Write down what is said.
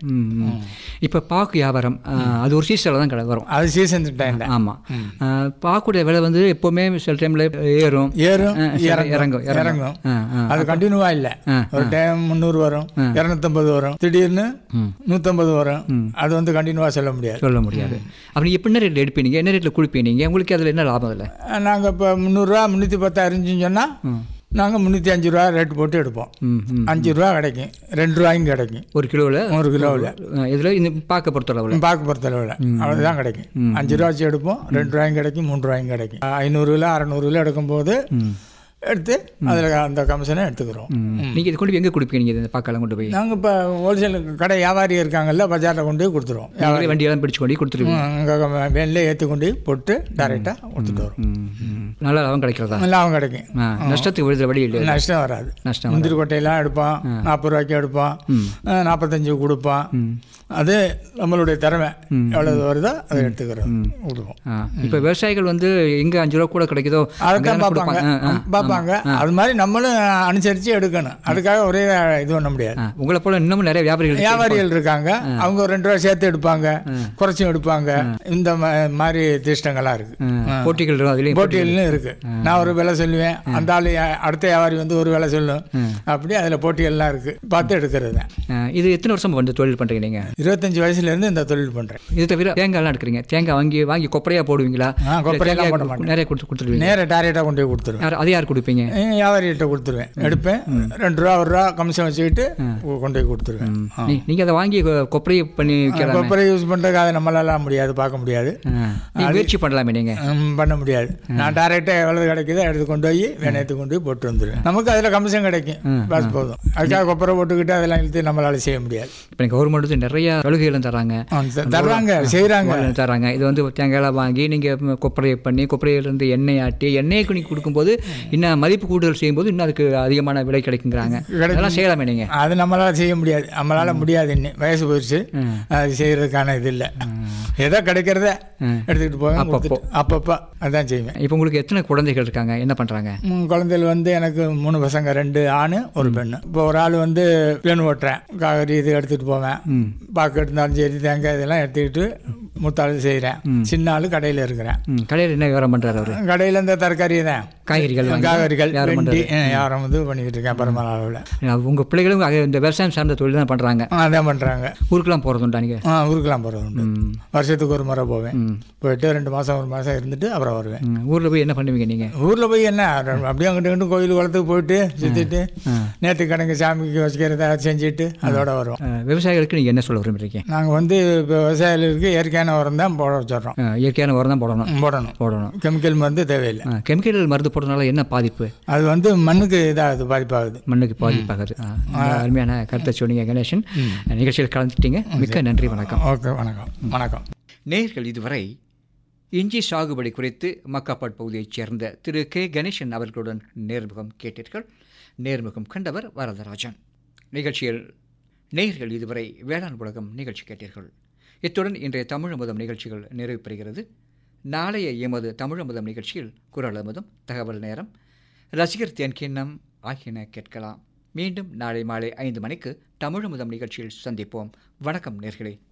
ம், ம். இப்போ பாக்கு வியாபாரம் ஆ, அது ஒரு சீசனில் தான் கடை வரும் அது சீசன் டைம்ல ஆமாம் பாக்குடைய விலை வந்து எப்போவுமே சில டைமில் ஏறும் ஏறும் ஆ, சில இறங்கும் இறங்கும், இறங்கும். இறங்கும் ஆ, ஆ. அது கண்டினியூவா இல்ல ஆ, ஒரு டைம் முந்நூறு வரும் இரநூத்தம்பது வரும் திடீர்னு நூற்றம்பது வரும் அது வந்து கண்டினியூவா சொல்ல முடியாது சொல்ல முடியாது அப்படி எப்போ என்ன ரேட்டில் எடுப்பீங்க என்ன ரேட்டில் கொடுப்பீங்க உங்களுக்கு அதில் என்ன லாபம் இல்லை நாங்கள் இப்போ முந்நூறுரூவா முந்நூற்றி பத்து அரிஞ்சுன்னு சொன்னால் நாங்கள் முந்நூற்றி அஞ்சு ரூபா ரேட் போட்டு எடுப்போம் ம் ம் அஞ்சு ரூபா கிடைக்கும் ரெண்டு ரூபாயும் கிடைக்கும் ஒரு கிலோவில் ஒரு கிலோவில் இதில் இந்த பார்க்க பொறுத்தளவில் பார்க்க பொறுத்தளவில் அவ்வளோதான் கிடைக்கும் அஞ்சு ரூபா வச்சு எடுப்போம் ரெண்டு ரூபாயும் கிடைக்கும் மூணு ரூபாயும் கிடைக்கும் ஐநூறு கிலோ அறநூறு கிலோ எடுக்கும்போது எடுத்து அதில் அந்த கமிஷனை எடுத்துக்கிறோம் நீங்கள் இது கொண்டு போய் எங்கே கொடுப்பீங்க நீங்கள் இந்த பாக்கெல்லாம் கொண்டு போய் நாங்கள் இப்போ ஹோல்சேல் கடை வியாபாரி இருக்காங்கல்ல பஜாரில் கொண்டு போய் கொடுத்துருவோம் நீங்களே வண்டியெல்லாம் பிடிச்சு கொண்டு போய் கொடுத்துருவீங்க அங்கே வேனில் ஏற்றி கொண்டு போய் போட்டு டைரெக்டாக கொடுத்துட்டு வரும் ம், ம். நல்ல லாபம் கிடைக்கிறதா லாபம் கிடைக்கும் ஆ, நஷ்டத்துக்கு விழுத வழி இல்லை நஷ்டம் வராது நஷ்டம் முந்திரி கொட்டையெல்லாம் எடுப்பான் நாற்பது ரூபாய்க்கு எடுப்பான் அஹ் நாற்பத்தஞ்சு கொடுப்பான் அது நம்மளுடைய திறமை எவ்வளவு வருதோ அதை எடுத்துக்கிறோம் கொடுப்போம் ஆ, இப்போ விவசாயிகள் வந்து எங்கே அஞ்சு ரூபா கூட கிடைக்குதோ அதைத்தான் அங்கதானே பார்ப்பாங்க கொடுப்பாங்க. ஆ, ஆ. பார்ப்பாங்க அது மாதிரி நம்மளும் அனுசரித்து எடுக்கணும் அதுக்காக ஒரே இது பண்ண முடியாது ஆ, உங்களை போல இன்னமும் நிறைய வியாபாரிகள் வியாபாரிகள் இருக்காங்க அவங்க ஒரு ரெண்டு ரூபா சேர்த்து எடுப்பாங்க குறைச்சும் எடுப்பாங்க இந்த ம- மாதிரி திஷ்டங்கள்லாம் இருக்கு ஆ, போட்டிகள் இருக்கும் அதுலேயும் போட்டிகள்னு இருக்கு நான் ஒரு விலை சொல்லுவேன் அந்த ஆள் அடுத்த வியாபாரி வந்து ஒரு விலை சொல்லும் அப்படி அதில் போட்டிகள்லாம் இருக்கு பார்த்து எடுக்கிறது தான் ஆ, இது எத்தனை வருஷம் வந்து தொழில் பண்ணுறீங்க நீங்கள் இருபத்தஞ்சு வயசுலேருந்து இந்த தொழில் பண்ணுறேன் இது தவிர தேங்காய்லாம் எடுக்கிறீங்க தேங்காய் வாங்கி வாங்கி கொப்பரையாக போடுவீங்களா ஆ, இல்ல கொப்பரையெல்லாம் தேங்காய் போட மாட்டேன். நிறைய கொடுத்து கொடுத்துருவீங்க நேராக டைரெக்டாக கொண்டு போய் கொடுத்துருவேன் யார் அது யார் கொடுப்பீங்க ஏன் வியாபாரிகிட்ட கொடுத்துருவேன் எடுப்பேன் ரெண்டு ரூபா ஒரு ரூபா கமிஷன் வச்சுக்கிட்டு கொண்டு போய் கொடுத்துருவேன் நீ நீங்கள் அதை வாங்கி கொ- கொப்பரையை பண்ணி விற்கலாம் கொப்பரை யூஸ் பண்ணுறதுக்கு அதை நம்மளால முடியாது பார்க்க முடியாது நீங்கள் முயற்சி பண்ணலாமே நீங்கள் ம், பண்ண முடியாது நான் டைரெக்டாக எவ்வளவு கிடைக்குதோ எடுத்து கொண்டு போய் வேணையத்து கொண்டு போய் போட்டு வந்துடுவேன் நமக்கு அதில் கமிஷன் கிடைக்கும் பஸ் போதும் அதுக்காக கொப்பரை போட்டுக்கிட்டு அதெல்லாம் இழுத்து நம்மளால செய்ய முடியாது இப்போ கவர்மெண்ட் நிறைய சலுகைகளும் தராங்க ஆ, த- தர்றாங்க செய்கிறாங்க சம்பளம் தராங்க இது வந்து தேங்காயெல்லாம் வாங்கி நீங்கள் கொப்பரையை பண்ணி கொப்பரையிலேருந்து எண்ணெய் ஆட்டி எண்ணெய்க்கு நீங்கள் கொடுக்கும்போது இன்னும் மதிப்பு கூடுதல் செய்யும்போது இன்னும் அதுக்கு அதிகமான விலை கிடைக்குங்கிறாங்க அதெல்லாம் செய்யலாமே நீங்கள் அது நம்மளால செய்ய முடியாது நம்மளால முடியாது இன்னும் வயசு போயிடுச்சு அது செய்யறதுக்கான இது இல்லை ஏதோ கிடைக்கிறத எடுத்துக்கிட்டு போவேன் கொடுத்துட்டு அப்பப்போ அதான் செய்வேன் இப்போ உங்களுக்கு எத்தனை குழந்தைகள் இருக்காங்க என்ன பண்ணுறாங்க ம், குழந்தைகள் வந்து எனக்கு மூணு பசங்க ரெண்டு ஆண் ஒரு பெண்ணு இப்போ ஒரு ஆள் வந்து பேன் ஓட்டுறேன் காகரி இது எடுத்துகிட்டு போவேன் பாக்கு எடுத்தாலும் சரி தேங்காய் இதெல்லாம் எடுத்துக்கிட்டு மூத்தாள் செய்கிறேன் சின்ன ஆள் கடையில் இருக்கிறேன் ம் கடையில் என்ன வியாபாரம் பண்ணுறாரு அவர் கடையில் இந்த தரக்காரி தான் காய்கறிகள் வாங்கி காகரிகள் வியாபாரம் வெண்டி யாரும் வந்து பண்ணிக்கிட்டு இருக்கேன் பரமல அளவில் உங்கள் பிள்ளைகளும் அது இந்த விவசாயம் சார்ந்த தொழில் தான் பண்ணுறாங்க அதான் பண்ணுறாங்க ஊருக்கெல்லாம் போகிறதுண்டா நீங்கள் ஆ ஊருக்கெல்லாம் போகிறது உண்டு வருஷத்துக்கு ஒரு முறை போவேன் ம். போயிட்டு ரெண்டு மாதம் ஒரு மாதம் இருந்துட்டு அப்புறம் வருவேன் ஊரில் போய் என்ன பண்ணுவீங்க நீங்கள் ஊரில் போய் என்ன அப்படியே அங்கிட்டு இங்கிட்டு கோயில் குளத்துக்கு போயிட்டு சுற்றிட்டு நேற்று கணக்கு சாமிக்கு வச்சுக்கிறத செஞ்சுட்டு அதோட வரும் விவசாயிகளுக்கு நீங்கள் என்ன சொல்ல விரும்புறீங்க நாங்கள் வந்து இப்போ விவசாயிகளுக்கு இயற்கையான உரம் தான் போட வச்சிடுறோம் ஆ, இயற்கையான உரம் தான் போடணும் போடணும் போடணும் கெமிக்கல் மருந்து தேவையில்லை ஆ, கெமிக்கல் மருந்து போடுறதுனால என்ன பாதிப்பு அது வந்து மண்ணுக்கு இதாகுது பாதிப்பாகுது மண்ணுக்கு பாதிப்பாகுது ஆ, ரொம்ப அருமையான கருத்தை சொன்னீங்க கணேசன் நிகழ்ச்சியில் கலந்துட்டீங்க மிக்க நன்றி வணக்கம் ஓகே வணக்கம் வணக்கம் நேர்கள் இதுவரை இஞ்சி சாகுபடி குறித்து மக்காப்பாட் பகுதியைச் சேர்ந்த திரு கே கணேசன் அவர்களுடன் நேர்முகம் கேட்டீர்கள் நேர்முகம் கண்டவர் வரதராஜன் நிகழ்ச்சியில் நேர்கள் இதுவரை வேளாண் உலகம் நிகழ்ச்சி கேட்டீர்கள் இத்துடன் இன்றைய தமிழ் அமுதம் நிகழ்ச்சிகள் நிறைவு பெறுகிறது நாளைய எமது தமிழ் அமுதம் நிகழ்ச்சியில் குரல் அமுதம் தகவல் நேரம் ரசிகர் தேன்கிண்ணம் ஆகியன கேட்கலாம் மீண்டும் நாளை மாலை ஐந்து மணிக்கு தமிழ் அமுதம் நிகழ்ச்சியில் சந்திப்போம் வணக்கம் நேர்களே